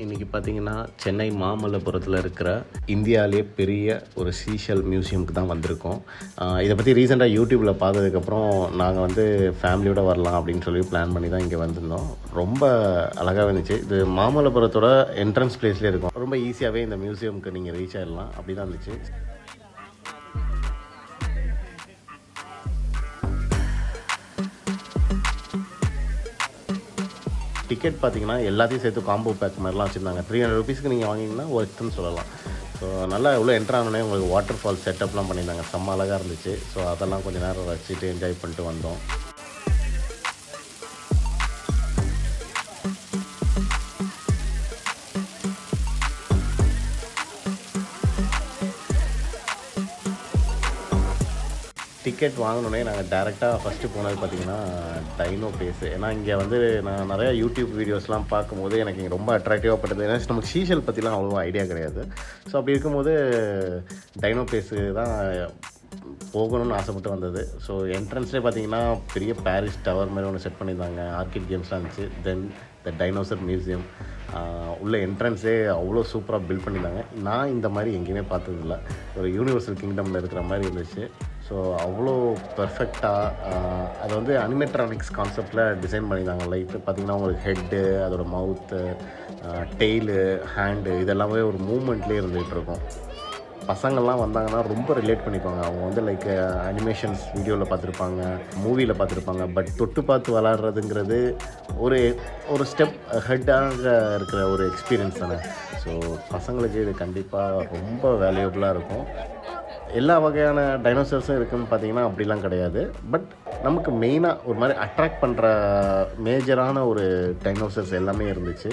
இன்றைக்கி பார்த்தீங்கன்னா சென்னை மாமல்லபுரத்தில் இருக்கிற இந்தியாவிலே பெரிய ஒரு சீஷல் மியூசியம்க்கு தான் வந்திருக்கோம் ஆஹ் இதை பற்றி ரீசெண்டாக யூடியூப்பில் பார்த்ததுக்கப்புறம் நாங்கள் வந்து ஃபேமிலியோட வரலாம் அப்படின்னு சொல்லி பிளான் பண்ணி தான் இங்கே வந்திருந்தோம் ரொம்ப அழகாக இருந்துச்சு இது மாமல்லபுரத்தோட என்ட்ரன்ஸ் பிளேஸ்லேயே இருக்கும் ரொம்ப ஈஸியாகவே இந்த மியூசியம்க்கு நீங்கள் ரீச் ஆகிடலாம் அப்படி தான் இருந்துச்சு டிக்கெட் பார்த்தீங்கன்னா எல்லாத்தையும் சேர்த்து காம்போ பேக் மாதிரிலாம் வச்சுருந்தாங்க த்ரீ ஹண்ட்ரட் ருபீஸ்க்கு நீங்கள் வாங்கினீங்கன்னா ஒர்த்துன்னு சொல்லலாம் ஸோ நல்லா எவ்வளோ என்ட்ரு ஆனோடனே உங்களுக்கு வாட்டர் ஃபால் செட்டப்லாம் பண்ணியிருந்தாங்க செம்ம அழகாக இருந்துச்சு ஸோ அதெல்லாம் கொஞ்சம் நேரம் வச்சுட்டு என்ஜாய் பண்ணிட்டு வந்தோம் டிக்கெட் வாங்கினோடனே நாங்கள் டேரெக்டாக ஃபஸ்ட்டு போனது பார்த்தீங்கன்னா டைனோ பேஸ் ஏன்னா இங்கே வந்து நான் நிறையா யூடியூப் வீடியோஸ்லாம் பார்க்கும்போது எனக்கு இங்கே ரொம்ப அட்ராக்டிவாக பட்டது ஏன்னா நமக்கு சீஷல் பற்றிலாம் அவ்வளோ ஐடியா கிடையாது ஸோ அப்படி இருக்கும்போது டைனோ பேஸு தான் போகணும்னு ஆசைப்பட்டு வந்தது ஸோ என்ட்ரன்ஸ்லேயே பார்த்தீங்கன்னா பெரிய பாரிஸ் டவர் மாதிரி ஒன்று செட் பண்ணியிருந்தாங்க ஆர்கிட் கேம்ஸ்லாம் இருந்துச்சு தென் த டைனோசர் மியூசியம் உள்ள என்ட்ரன்ஸே அவ்வளோ சூப்பராக பில்ட் பண்ணியிருந்தாங்க நான் இந்த மாதிரி எங்கேயுமே பார்த்ததில்ல ஒரு யூனிவர்சல் கிங்டமில் இருக்கிற மாதிரி இருந்துச்சு ஸோ அவ்வளோ பர்ஃபெக்டாக அது வந்து அனிமெட்ரானிக்ஸ் கான்செப்டில் டிசைன் பண்ணியிருந்தாங்க லைட்டு பார்த்திங்கன்னா உங்களுக்கு ஹெட்டு அதோட மவுத்து டெய்லு ஹேண்டு இதெல்லாமே ஒரு மூமெண்ட்லேயே இருந்துகிட்டு இருக்கும் பசங்கள்லாம் வந்தாங்கன்னா ரொம்ப ரிலேட் பண்ணிப்பாங்க அவங்க வந்து லைக் அனிமேஷன்ஸ் வீடியோவில் பார்த்துருப்பாங்க மூவியில் பார்த்துருப்பாங்க பட் தொட்டு பார்த்து விளாட்றதுங்கிறது ஒரு ஒரு ஸ்டெப் ஹெட்டாக இருக்கிற ஒரு எக்ஸ்பீரியன்ஸ் தானே ஸோ பசங்களுக்கு இது கண்டிப்பாக ரொம்ப வேல்யூபிளாக இருக்கும் எல்லா வகையான டைனோசர்ஸும் இருக்குன்னு பார்த்தீங்கன்னா அப்படிலாம் கிடையாது பட் நமக்கு மெயினாக ஒரு மாதிரி அட்ராக்ட் பண்ணுற மேஜரான ஒரு டைனோசர்ஸ் எல்லாமே இருந்துச்சு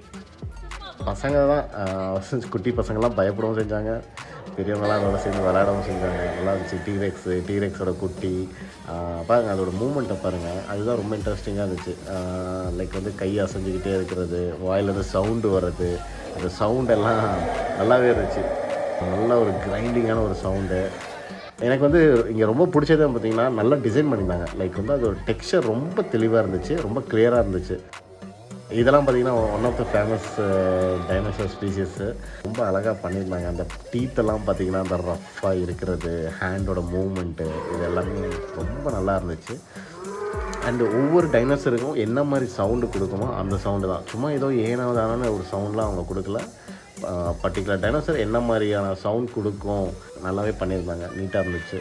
பசங்க தான் ஆஹ், குட்டி பசங்கள்லாம் பயப்படவும் செஞ்சாங்க பெரியவங்களாம் அதோட சேர்ந்து விளையாடவும் செஞ்சாங்க நல்லா இருந்துச்சு டீரெக்ஸு டீரெக்ஸோட குட்டி ஆஹ், பாருங்க அதோட மூமெண்ட்டை பாருங்கள் அதுதான் ரொம்ப இன்ட்ரெஸ்டிங்காக இருந்துச்சு லைக் வந்து கை அசைஞ்சிக்கிட்டே இருக்கிறது வாயிலேருந்து சவுண்டு வர்றது அந்த சவுண்டெல்லாம் நல்லாவே இருந்துச்சு நல்ல ஒரு கிரைண்டிங்கான ஒரு சவுண்டு எனக்கு வந்து இங்கே ரொம்ப பிடிச்சது பார்த்தீங்கன்னா நல்லா டிசைன் பண்ணியிருந்தாங்க லைக் வந்து அதோட டெக்ஸ்சர் ரொம்ப தெளிவாக இருந்துச்சு ரொம்ப கிளியராக இருந்துச்சு இதெல்லாம் பார்த்தீங்கன்னா one of the famous dinosaur species ரொம்ப அழகாக பண்ணியிருந்தாங்க அந்த டீத்தெல்லாம் பார்த்தீங்கன்னா அந்த ரஃப்பாக இருக்கிறது ஹேண்டோட மூமெண்ட்டு இது எல்லாமே ரொம்ப நல்லா இருந்துச்சு அண்டு ஒவ்வொரு டைனோசருக்கும் என்ன மாதிரி சவுண்டு கொடுக்குமோ அந்த சவுண்டு தான் சும்மா ஏதோ ஏனாவதான ஒரு சவுண்ட்லாம் அவங்க கொடுக்கல பர்டிகுலர் டைனோசர் என்ன மாதிரியான சவுண்ட் கொடுக்கும் நல்லாவே பண்ணியிருந்தாங்க நீட்டாக இருந்துச்சு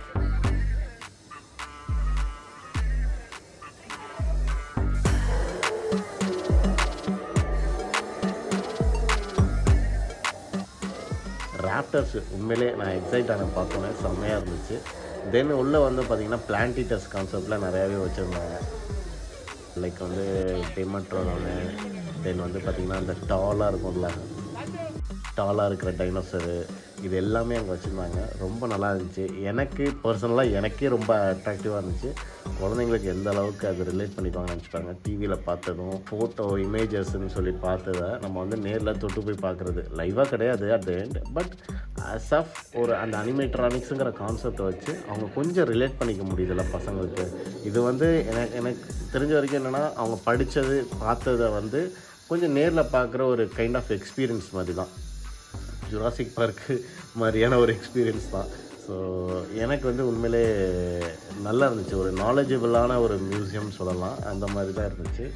ராப்டர்ஸ் உண்மையிலே நான் எக்ஸைட் ஆன பார்த்தோன்னே செம்மையாக இருந்துச்சு தென் உள்ளே வந்து பார்த்தீங்கன்னா பிளான்டிட்டஸ் கான்செப்டில் நிறையாவே வச்சுருந்தாங்க லைக் வந்து டெமட்ரோனு தென் வந்து பார்த்திங்கன்னா இந்த டாலாக இருக்கும்ல டாலாக இருக்கிற டைனோசரு இது எல்லாமே அங்கே வச்சுருந்தாங்க ரொம்ப நல்லா இருந்துச்சு எனக்கு பர்சனலாக எனக்கே ரொம்ப அட்ராக்டிவாக இருந்துச்சு குழந்தைங்களுக்கு எந்த அளவுக்கு அது ரிலேட் பண்ணிப்பாங்கன்னு நினச்சிப்பாங்க டிவியில் பார்த்ததும் ஃபோட்டோ இமேஜஸ்ன்னு சொல்லி பார்த்ததை நம்ம வந்து நேரில் தொட்டு போய் பார்க்குறது லைவாக கிடையாது at the end but as of ஒரு அந்த அனிமேட்ரானிக்ஸுங்கிற கான்செப்டை வச்சு அவங்க கொஞ்சம் ரிலேட் பண்ணிக்க முடியுதுல்ல பசங்களுக்கு இது வந்து எனக்கு எனக்கு தெரிஞ்ச வரைக்கும் என்னென்னா அவங்க படித்தது பார்த்ததை வந்து கொஞ்சம் நேரில் பார்க்குற ஒரு கைண்ட் ஆஃப் எக்ஸ்பீரியன்ஸ் மாதிரி தான் ஜுராசிக் பார்க்கு மாதிரியான ஒரு எக்ஸ்பீரியன்ஸ் தான் ஸோ எனக்கு வந்து உண்மையிலே நல்லா இருந்துச்சு ஒரு நாலேஜபிளான ஒரு மியூசியம் சொல்லலாம் அந்த மாதிரி தான் இருந்துச்சு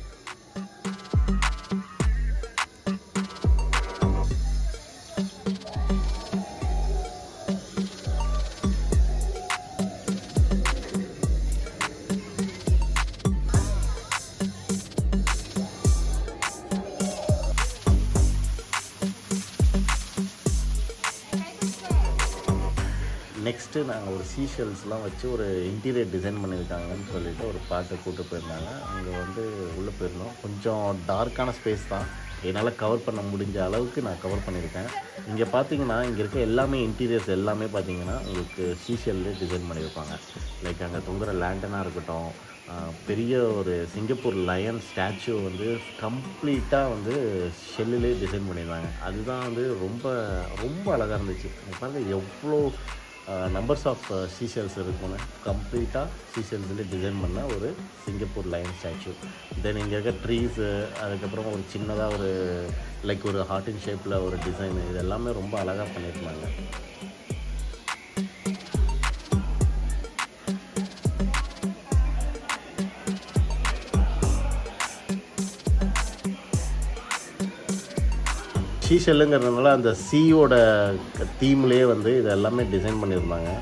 நெக்ஸ்ட்டு நாங்கள் ஒரு சீஷல்ஸ்லாம் வச்சு ஒரு இன்டீரியர் டிசைன் பண்ணியிருக்காங்கன்னு சொல்லிட்டு ஒரு பாட்டை கூட்டு போயிருந்தாங்க அங்கே வந்து உள்ளே போயிருந்தோம் கொஞ்சம் டார்க்கான ஸ்பேஸ் தான் என்னால் கவர் பண்ண முடிஞ்ச அளவுக்கு நான் கவர் பண்ணியிருக்கேன் இங்கே பார்த்தீங்கன்னா இங்கே இருக்க எல்லாமே இன்டீரியர்ஸ் எல்லாமே பார்த்தீங்கன்னா உங்களுக்கு சீஷல்லே டிசைன் பண்ணியிருப்பாங்க லைக் அங்கே தொங்குற லேண்டனாக இருக்கட்டும் ஆஹ், பெரிய ஒரு சிங்கப்பூர் லயன் ஸ்டாச்சு வந்து கம்ப்ளீட்டாக வந்து ஷெல்லுலேயே டிசைன் பண்ணியிருந்தாங்க அதுதான் வந்து ரொம்ப ரொம்ப அழகாக இருந்துச்சு இங்க பாருங்க எவ்வளோ நம்பர்ஸ் ஆஃப் சீஷல்ஸ் இருக்குன்னு கம்ப்ளீட்டாக சீஷல்ஸ்லேயே டிசைன் பண்ண ஒரு சிங்கப்பூர் லைன் ஸ்டாச்சு தென் இங்கே இருக்க ட்ரீஸு அதுக்கப்புறம் ஒரு சின்னதாக ஒரு லைக் ஒரு ஹார்டின் ஷேப்பில் ஒரு டிசைன் இது எல்லாமே ரொம்ப அழகாக பண்ணியிருந்தாங்க ஷீஷல்லுங்கிறதுனால அந்த சீயோட தீம்லேயே வந்து இது எல்லாமே டிசைன் பண்ணியிருந்தாங்க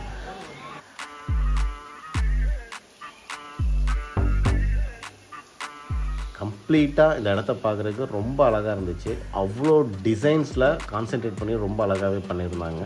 கம்ப்ளீட்டாக இந்த இடத்த பார்க்குறதுக்கு ரொம்ப அழகாக இருந்துச்சு அவ்வளோ டிசைன்ஸில் கான்சென்ட்ரேட் பண்ணி ரொம்ப அழகாகவே பண்ணியிருந்தாங்க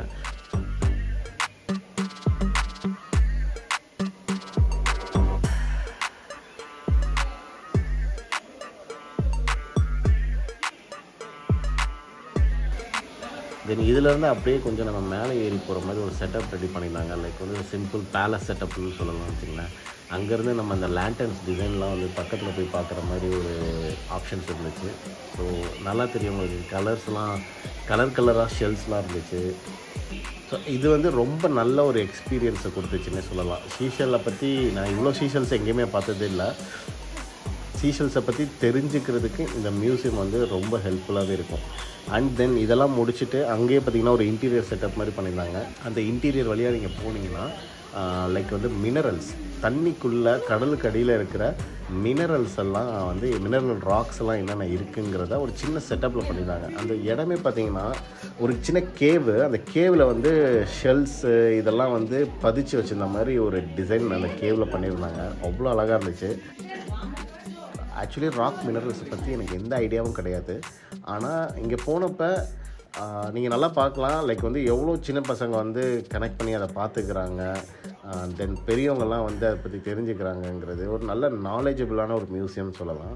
தென் இதுலேருந்து அப்படியே கொஞ்சம் நம்ம மேலே ஏறி போகிற மாதிரி ஒரு செட்டப் ரெடி பண்ணியிருந்தாங்க லைக் வந்து சிம்பிள் பேலஸ் செட்டப்னு சொல்லலாம் வச்சுங்களேன் அங்கேருந்து நம்ம அந்த லேண்டன்ஸ் டிசைன்லாம் வந்து பக்கத்தில் போய் பார்க்குற மாதிரி ஒரு ஆப்ஷன்ஸ் இருந்துச்சு ஸோ நல்லா தெரியும் உங்களுக்கு கலர்ஸ்லாம் கலர் கலராக ஷெல்ஸ்லாம் இருந்துச்சு ஸோ இது வந்து ரொம்ப நல்ல ஒரு எக்ஸ்பீரியன்ஸை கொடுத்துச்சுன்னே சொல்லலாம் ஷீஷலை பற்றி நான் இவ்வளோ ஷீஷல்ஸ் எங்கேயுமே பார்த்ததே இல்லை சீஷல்ஸை பற்றி தெரிஞ்சுக்கிறதுக்கு இந்த மியூசியம் வந்து ரொம்ப ஹெல்ப்ஃபுல்லாகவே இருக்கும் அண்ட் தென் இதெல்லாம் முடிச்சுட்டு அங்கேயே பார்த்தீங்கன்னா ஒரு இன்டீரியர் செட்டப் மாதிரி பண்ணியிருந்தாங்க அந்த இன்டீரியர் வழியாக நீங்கள் போனீங்கன்னா லைக் வந்து மினரல்ஸ் தண்ணிக்குள்ளே கடலுக்கு அடியில் இருக்கிற மினரல்ஸ் எல்லாம் வந்து மினரல் ராக்ஸ் எல்லாம் என்னென்ன இருக்குங்கிறத ஒரு சின்ன செட்டப்பில் பண்ணியிருந்தாங்க அந்த இடமே பார்த்தீங்கன்னா ஒரு சின்ன கேவு அந்த கேவில் வந்து ஷெல்ஸு இதெல்லாம் வந்து பதிச்சு வச்சிருந்த மாதிரி ஒரு டிசைன் அந்த கேவில் பண்ணியிருந்தாங்க அவ்வளோ அழகாக இருந்துச்சு ஆக்சுவலி ராக் மினரல்ஸை பற்றி எனக்கு எந்த ஐடியாவும் கிடையாது ஆனால் இங்கே போனப்போ நீங்கள் நல்லா பார்க்கலாம் லைக் வந்து எவ்வளோ சின்ன பசங்க வந்து கனெக்ட் பண்ணி அதை பார்த்துக்கிறாங்க தென் பெரியவங்கெல்லாம் வந்து அதை பற்றி தெரிஞ்சுக்கிறாங்கங்கிறது ஒரு நல்ல நாலேஜபிளான ஒரு மியூசியம் சொல்லலாம்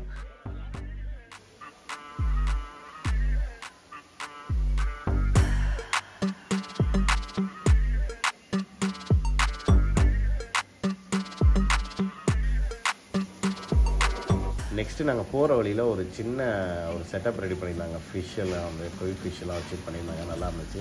நெக்ஸ்ட்டு நாங்கள் போகிற வழியில் ஒரு சின்ன ஒரு செட்டப் ரெடி பண்ணியிருந்தாங்க ஃபிஷ் எல்லாம் வந்து கொய் ஃபிஷ் எல்லாம் வச்சு பண்ணியிருந்தாங்க நல்லா இருந்துச்சு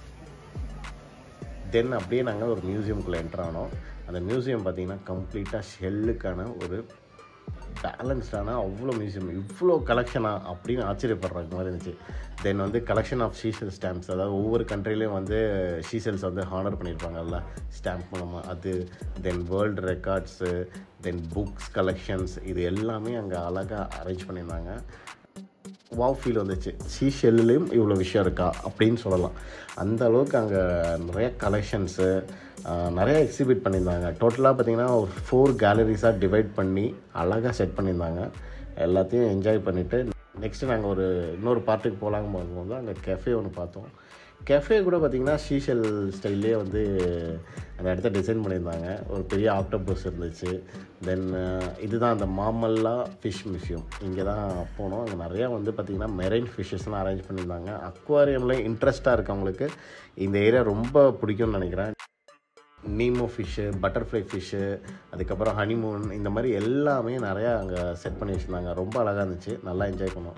தென் அப்படியே நாங்கள் ஒரு மியூசியம்குள்ளே என்ட்ரு ஆனோம் அந்த மியூசியம் பார்த்தீங்கன்னா கம்ப்ளீட்டாக ஷெல்லுக்கான ஒரு பேலன்ஸ்டான அவ்வளோ மியூசியம் இவ்வளோ கலெக்ஷனா அப்படின்னு ஆச்சரியப்படுற மாதிரி இருந்துச்சு தென் வந்து கலெக்ஷன் ஆஃப் ஷீசல் ஸ்டாம்ப்ஸ் அதாவது ஒவ்வொரு கண்ட்ரிலையும் வந்து ஷீசல்ஸ் வந்து ஹானர் பண்ணியிருப்பாங்கல்ல ஸ்டாம்ப் மூலமாக அது then world records then books collections இது எல்லாமே அங்கே அழகாக அரேஞ்ச் பண்ணியிருந்தாங்க வாவ் ஃபீல் வந்துச்சு ஷீஷெல்லையும் இவ்வளோ விஷயம் இருக்கா அப்படின்னு சொல்லலாம் அந்த அளவுக்கு அங்கே நிறைய கலெக்ஷன்ஸு நிறைய எக்ஸிபிட் பண்ணியிருந்தாங்க டோட்டலாக பார்த்தீங்கன்னா ஒரு ஃபோர் கேலரிஸாக டிவைட் பண்ணி அழகாக செட் பண்ணியிருந்தாங்க எல்லாத்தையும் என்ஜாய் பண்ணிவிட்டு நெக்ஸ்ட்டு நாங்கள் ஒரு இன்னொரு பார்ட்டுக்கு போகலாங்க போகும்போது அங்கே கெஃபே ஒன்று பார்த்தோம் கெஃபே கூட பார்த்திங்கன்னா ஷீஷல் ஸ்டைல்லே வந்து அந்த இடத்த டிசைன் பண்ணியிருந்தாங்க ஒரு பெரிய ஆக்டோபஸ் இருந்துச்சு தென் இதுதான் அந்த மாமல்லா ஃபிஷ் மியூசியம் இங்கே தான் போனோம் அங்கே நிறையா வந்து பார்த்திங்கன்னா மெரைன் ஃபிஷ்ஷஸ்லாம் அரேஞ்ச் பண்ணியிருந்தாங்க அக்வாரியமில் இன்ட்ரெஸ்ட்டாக இருக்கவங்களுக்கு இந்த ஏரியா ரொம்ப பிடிக்கும்னு நினைக்கிறேன் நீமோ ஃபிஷ்ஷு பட்டர்ஃப்ளை ஃபிஷ்ஷு அதுக்கப்புறம் ஹனிமூன் இந்த மாதிரி எல்லாமே நிறையா அங்கே செட் பண்ணி வச்சுருந்தாங்க ரொம்ப அழகாக இருந்துச்சு நல்லா என்ஜாய் பண்ணோம்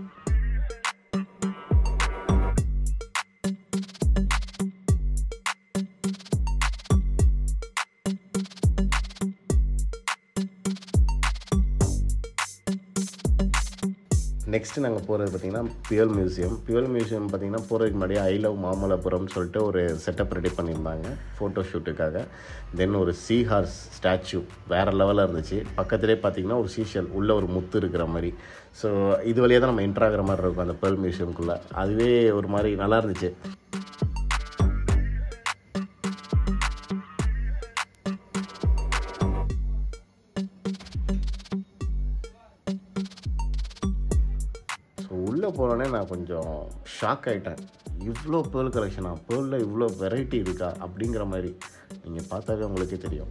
நெக்ஸ்ட்டு நாங்கள் போகிறது பார்த்திங்கன்னா பியூல் மியூசியம் பியூல் மியூசியம் பார்த்திங்கன்னா போகிறதுக்கு முன்னாடி ஐ லவ் மாமல்லபுரம் சொல்லிட்டு ஒரு செட்டப் ரெடி பண்ணியிருந்தாங்க ஃபோட்டோ ஷூட்டுக்காக தென் ஒரு சீ ஹார்ஸ் ஸ்டாச்சு வேறு லெவலில் இருந்துச்சு பக்கத்துலேயே பார்த்திங்கன்னா ஒரு சீஷல் உள்ளே ஒரு முத்து இருக்கிற மாதிரி ஸோ இது வழியாக தான் நம்ம என்ட்ரு ஆகிற மாதிரி இருக்கும் அந்த பேர்ல் மியூசியம்குள்ளே அதுவே ஒரு மாதிரி நல்லா இருந்துச்சு ஸோ உள்ளே போனோடனே நான் கொஞ்சம் ஷாக் ஆகிட்டேன் இவ்வளோ பேர்ல் கலெக்ஷனா பேர்லில் இவ்வளோ வெரைட்டி இருக்கா அப்படிங்கிற மாதிரி நீங்கள் பார்த்தாவே உங்களுக்கே தெரியும்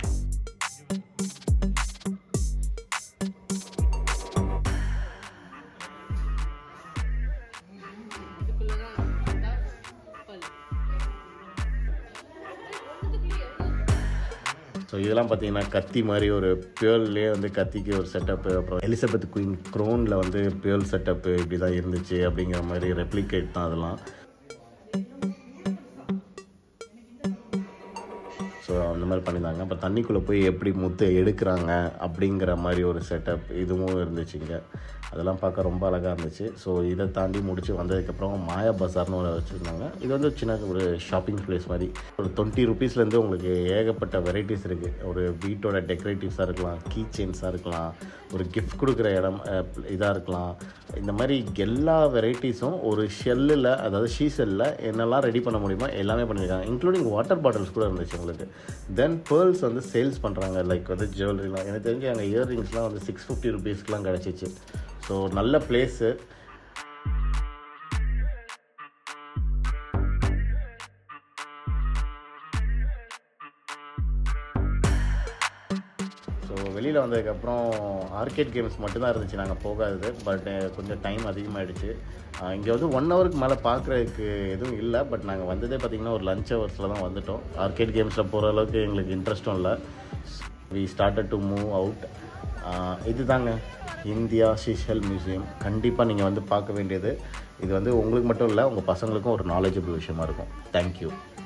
ஸோ இதெல்லாம் பார்த்தீங்கன்னா கத்தி மாதிரி ஒரு பியூர்லேயே வந்து கத்திக்கு ஒரு செட்டப்பு அப்புறம் எலிசபெத் குயின் க்ரோனில் வந்து பியூர் செட்டப்பு இப்படி தான் இருந்துச்சு அப்படிங்கிற மாதிரி ரெப்ளிகேட் தான் அதெல்லாம் ஸோ மாதிரி பண்ணியிருந்தாங்க அப்புறம் தண்ணிக்குள்ளே போய் எப்படி முத்து எடுக்கிறாங்க அப்படிங்கிற மாதிரி ஒரு செட்டப் இதுவும் இருந்துச்சு இங்கே அதெல்லாம் பார்க்க ரொம்ப அழகாக இருந்துச்சு ஸோ இதை தாண்டி முடிச்சு வந்ததுக்கப்புறம் மாயா பஜார்னு ஒரு வச்சுருந்தாங்க இது வந்து சின்ன ஒரு ஷாப்பிங் ப்ளேஸ் மாதிரி ஒரு டுவெண்ட்டி ருபீஸ்லேருந்து உங்களுக்கு ஏகப்பட்ட வெரைட்டிஸ் இருக்குது ஒரு வீட்டோட டெக்கரேட்டிவ்ஸாக இருக்கலாம் கீ செயின்ஸாக இருக்கலாம் ஒரு கிஃப்ட் கொடுக்குற இடம் இதாக இருக்கலாம் இந்த மாதிரி எல்லா வெரைட்டிஸும் ஒரு ஷெல்லில் அதாவது ஷீ செல்லில் என்னெல்லாம் ரெடி பண்ண முடியுமோ எல்லாமே பண்ணியிருக்காங்க இன்க்ளூடிங் வாட்டர் பாட்டில்ஸ் கூட இருந்துச்சு உங்களுக்கு தென் பேர்ல்ஸ் வந்து சேல்ஸ் பண்ணுறாங்க லைக் வந்து ஜுவல்லரிலாம் எனக்கு தெரிஞ்சு அங்கே இயர்ரிங்ஸ்லாம் வந்து சிக்ஸ் ஃபிஃப்டி ருபீஸ்க்குலாம் கிடச்சிச்சு ஸோ நல்ல பிளேஸு ஸோ வெளியில் வந்ததுக்கப்புறம் ஆர்கேட் கேம்ஸ் மட்டும்தான் இருந்துச்சு நாங்கள் போகாதது பட் கொஞ்சம் டைம் அதிகமாகிடுச்சு இங்கே வந்து ஒன் ஹவருக்கு மேலே பார்க்குறதுக்கு எதுவும் இல்லை பட் நாங்கள் வந்ததே பார்த்திங்கன்னா ஒரு லஞ்ச் ஹவர்ஸில் தான் வந்துட்டோம் ஆர்கேட் கேம்ஸில் போகிற அளவுக்கு எங்களுக்கு இன்ட்ரெஸ்ட்டும் இல்லை we started to move out இது தாங்க இந்தியா ஷிஷல் மியூசியம் கண்டிப்பாக நீங்கள் வந்து பார்க்க வேண்டியது இது வந்து உங்களுக்கு மட்டும் இல்லை உங்கள் பசங்களுக்கும் ஒரு நாலேஜபிள் விஷயமா இருக்கும் தேங்க்யூ